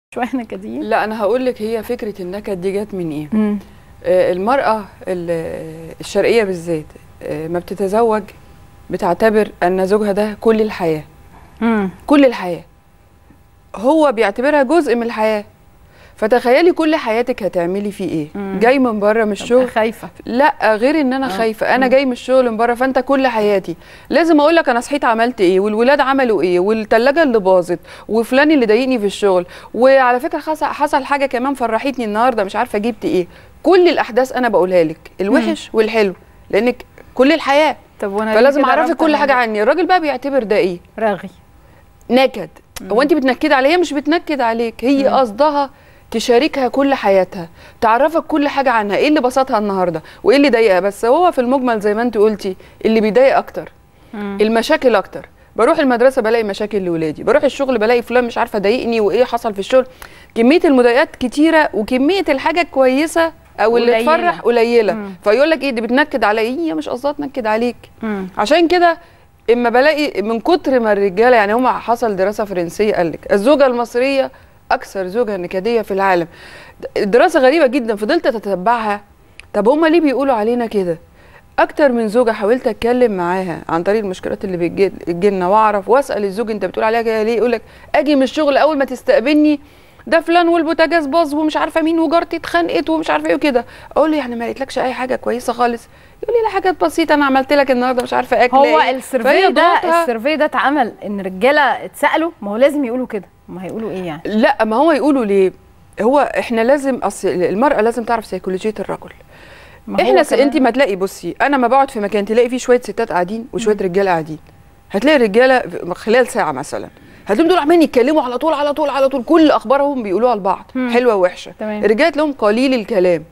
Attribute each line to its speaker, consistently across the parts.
Speaker 1: شويه نكديين
Speaker 2: لا انا هقول لك هي فكره النكد دي جت من ايه
Speaker 1: مم.
Speaker 2: آه، المراه ال- الشرقيه بالذات آه، ما بتتزوج بتعتبر ان زوجها ده كل الحياه
Speaker 1: مم.
Speaker 2: كل الحياه هو بيعتبرها جزء من الحياه فتخيلي كل حياتك هتعملي فيه ايه
Speaker 1: مم.
Speaker 2: جاي من بره من
Speaker 1: تبقى
Speaker 2: الشغل
Speaker 1: خايفه
Speaker 2: لا غير ان انا
Speaker 1: آه.
Speaker 2: خايفه انا
Speaker 1: مم.
Speaker 2: جاي من الشغل من بره فانت كل حياتي لازم اقول لك انا صحيت عملت ايه والولاد عملوا ايه والثلاجه اللي باظت وفلان اللي ضايقني في الشغل وعلى فكره حصل حصل حاجه كمان فرحتني النهارده مش عارفه جبت ايه كل الاحداث انا بقولها لك الوحش والحلو لانك كل الحياه
Speaker 1: طب وانا
Speaker 2: فلازم
Speaker 1: ليه كده
Speaker 2: اعرفك
Speaker 1: رابطة
Speaker 2: كل حاجه
Speaker 1: الموضوع؟
Speaker 2: عني الراجل بقى بيعتبر ده ايه
Speaker 1: رغي
Speaker 2: نكد هو انت بتنكدي عليها هي مش بتنكد عليك هي
Speaker 1: مم.
Speaker 2: قصدها تشاركها كل حياتها تعرفك كل حاجه عنها ايه اللي بسطها النهارده وايه اللي ضايقها بس هو في المجمل زي ما انت قلتي اللي بيضايق اكتر
Speaker 1: مم.
Speaker 2: المشاكل اكتر بروح المدرسه بلاقي مشاكل لاولادي بروح الشغل بلاقي فلان مش عارفه ضايقني وايه حصل في الشغل كميه المضايقات كتيره وكميه الحاجه الكويسه او اللي
Speaker 1: قليلة.
Speaker 2: تفرح قليله
Speaker 1: مم.
Speaker 2: فيقول لك ايه دي بتنكد عليا هي مش قصدها تنكد عليك
Speaker 1: مم.
Speaker 2: عشان كده اما بلاقي من كتر ما الرجاله يعني هم حصل دراسه فرنسيه قال لك الزوجه المصريه اكثر زوجه نكديه في العالم دراسه غريبه جدا فضلت اتتبعها طب هم ليه بيقولوا علينا كده اكتر من زوجه حاولت اتكلم معاها عن طريق المشكلات اللي بتجيلنا واعرف واسال الزوج انت بتقول عليها كده ليه يقول لك اجي من الشغل اول ما تستقبلني ده فلان والبوتاجاز باظ ومش عارفه مين وجارتي اتخانقت ومش عارفه ايه وكده اقول له يعني ما قالتلكش اي حاجه كويسه خالص يقول لي لا حاجات بسيطه انا عملت لك النهارده مش عارفه اكل
Speaker 1: هو
Speaker 2: ايه
Speaker 1: السيرفي
Speaker 2: فهي
Speaker 1: ده
Speaker 2: ضغوطها-
Speaker 1: السيرفي ده اتعمل ان رجاله اتسالوا ما هو لازم يقولوا كده ما هيقولوا ايه يعني
Speaker 2: لا ما هو يقولوا ليه هو احنا لازم اصل المراه لازم تعرف سيكولوجيه الرجل
Speaker 1: ما هو
Speaker 2: احنا س...
Speaker 1: كمان-
Speaker 2: انت ما تلاقي بصي انا ما بقعد في مكان تلاقي فيه شويه ستات قاعدين وشويه رجاله قاعدين هتلاقي الرجاله في- خلال ساعه مثلا هتلاقيهم دول عمالين يتكلموا على طول على طول على طول كل اخبارهم بيقولوها لبعض
Speaker 1: مم.
Speaker 2: حلوه ووحشه
Speaker 1: تمام.
Speaker 2: الرجاله تلاقيهم قليل الكلام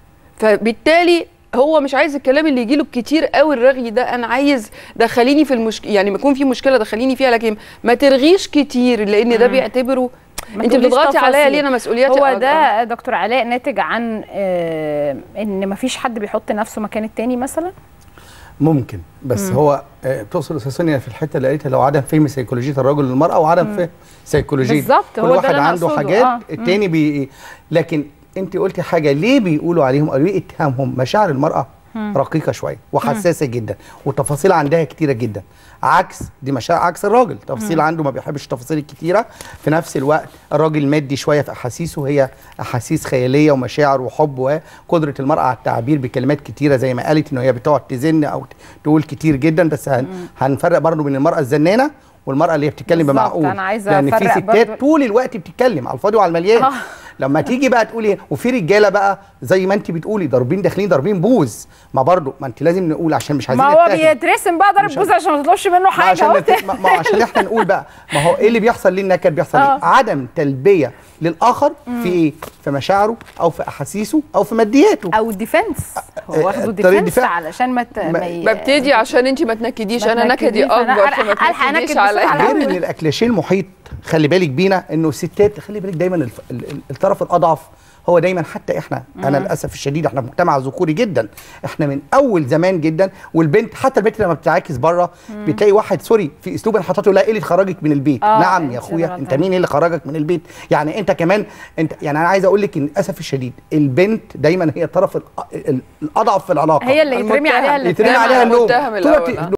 Speaker 2: فبالتالي هو مش عايز الكلام اللي يجيله كتير قوي الرغي ده انا عايز دخليني في المشكله يعني ما يكون في مشكله دخليني فيها لكن ما ترغيش كتير لان ده
Speaker 1: مم.
Speaker 2: بيعتبره
Speaker 1: ما
Speaker 2: انت
Speaker 1: تقوليش
Speaker 2: بتضغطي عليا
Speaker 1: تفاصيل.
Speaker 2: ليه انا مسؤولياتي
Speaker 1: هو
Speaker 2: أكبر.
Speaker 1: ده دكتور علاء ناتج عن آه ان ما فيش حد بيحط نفسه مكان التاني مثلا
Speaker 3: ممكن بس
Speaker 1: مم.
Speaker 3: هو آه، بتوصل استاذ سونيا في الحته اللي قالتها لو عدم فهم سيكولوجيه الرجل للمراه وعدم فهم سيكولوجيه
Speaker 1: بالظبط،
Speaker 3: كل
Speaker 1: هو ده
Speaker 3: واحد
Speaker 1: اللي أنا
Speaker 3: عنده
Speaker 1: أقصده،
Speaker 3: حاجات
Speaker 1: آه.
Speaker 3: التاني بي لكن انت قلتي حاجه ليه بيقولوا عليهم او ليه اتهامهم مشاعر المراه
Speaker 1: مم.
Speaker 3: رقيقه شويه وحساسه جدا والتفاصيل عندها كتيره جدا عكس دي مشاعر عكس الراجل تفاصيل عنده ما بيحبش التفاصيل الكتيره في نفس الوقت الراجل مادي شويه في احاسيسه هي احاسيس خياليه ومشاعر وحب وقدره المراه على التعبير بكلمات كتيره زي ما قالت ان هي بتقعد تزن او تقول كتير جدا بس هن هنفرق برضه بين المراه الزنانه والمراه اللي هي بتتكلم
Speaker 1: بالظبط،
Speaker 3: بمعقول
Speaker 1: أنا عايزة
Speaker 3: لان في
Speaker 1: أفرق
Speaker 3: ستات
Speaker 1: برضه.
Speaker 3: طول الوقت بتتكلم على الفاضي وعلى المليان
Speaker 1: آه.
Speaker 3: لما تيجي بقى تقولي وفي رجاله بقى زي ما انت بتقولي ضاربين داخلين ضاربين بوز ما برضه ما انت لازم نقول عشان مش عايزين
Speaker 1: ما هو
Speaker 3: نتهم.
Speaker 1: بيترسم بقى ضرب
Speaker 3: مش
Speaker 1: بوز عشان ما تطلبش منه
Speaker 3: ما
Speaker 1: حاجه
Speaker 3: عشان
Speaker 1: قلت
Speaker 3: نت... ما ما عشان احنا نقول بقى ما هو ايه اللي بيحصل ليه النكد بيحصل
Speaker 1: آه.
Speaker 3: ايه عدم تلبيه للاخر في ايه في مشاعره او في احاسيسه او في مادياته
Speaker 1: او ديفنس
Speaker 3: آه،
Speaker 1: هو واخده
Speaker 3: طريقة
Speaker 1: ديفنس
Speaker 3: دفاع.
Speaker 1: على ما ت...
Speaker 3: ما-
Speaker 1: ما ي-
Speaker 2: ببتدي عشان انت ما تنكديش
Speaker 1: ما
Speaker 2: انا نكدي
Speaker 1: تنكديش، أنا
Speaker 2: اكبر
Speaker 1: ألحق-
Speaker 2: فما
Speaker 1: ألحق
Speaker 2: تنكديش
Speaker 1: أنكد
Speaker 2: عليا
Speaker 1: بسرعة.
Speaker 3: غير ان الاكلاشيه المحيط خلي بالك بينا انه الستات خلي بالك دايما الف... ال- ال- الطرف الاضعف هو دايما حتى احنا انا للاسف الشديد احنا مجتمع ذكوري جدا احنا من اول زمان جدا والبنت حتى البنت لما بتعاكس بره بتلاقي واحد سوري في اسلوب انحطاطه لا ايه اللي خرجك من البيت
Speaker 1: آه،
Speaker 3: نعم
Speaker 1: أنت
Speaker 3: يا اخويا
Speaker 1: غلطان.
Speaker 3: انت مين اللي خرجك من البيت يعني انت كمان انت يعني انا عايز اقول لك ان للاسف الشديد البنت دايما هي الطرف الأ- ال- الاضعف في العلاقه
Speaker 1: هي اللي يترمي
Speaker 2: المتهم.
Speaker 1: عليها اللي
Speaker 3: يترمي
Speaker 2: دايماً
Speaker 3: عليها اللوم
Speaker 2: المتهم
Speaker 3: طول الوقت
Speaker 2: الأول، آه.